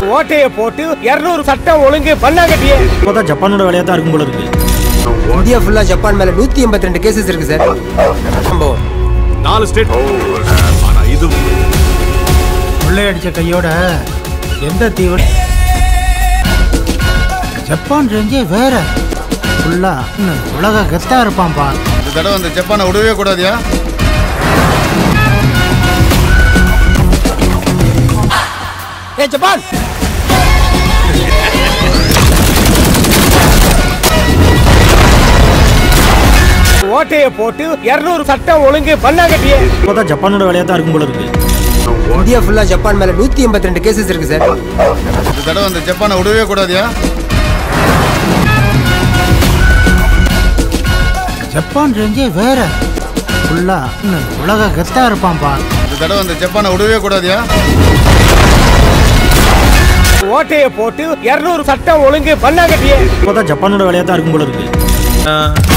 ஓட்டைய போட்டு இருநூறு சட்டம் ஒழுங்கு பண்ணாங்கட்டியே இப்போதான் ஜப்பானோட வேலையா தான் இருக்கும் போல இருக்கு இந்தியா ஃபுல்லா ஜப்பான் மேல நூத்தி எண்பத்தி ரெண்டு கேசஸ் இருக்கு சார் சம்பவம் நாலு ஸ்டேட் ஆனா இது கொள்ளையடிச்ச கையோட எந்த தீவு ஜப்பான் ரேஞ்சே வேற ஃபுல்லா இன்னும் உலக கெத்தா இருப்பான்பா இந்த தடவை அந்த ஜப்பானை விடவே கூடாதியா ஏ ஜப்பான் ஓட்டைய போட்டு இருநூறு சட்டம் ஒழுங்கு பண்ணாங்கட்டியே இப்போதான் ஜப்பானோட வேலையா தான் இருக்கும் போல இருக்கு இந்தியா ஃபுல்லா ஜப்பான் மேல நூத்தி எண்பத்தி ரெண்டு கேசஸ் இருக்கு சார் இந்த தடவை அந்த ஜப்பானை விடவே கூடாதியா ஜப்பான் ரேஞ்சே வேற ஃபுல்லா இன்னும் உலக கெத்தா இருப்பான்பா இந்த தடவை அந்த ஜப்பானை விடவே கூடாதியா ஓட்டைய போட்டு இருநூறு சட்டம் ஒழுங்கு பண்ணாங்கட்டியே இப்போதான் ஜப்பானோட வேலையா தான் இருக்கும் போல இருக்கு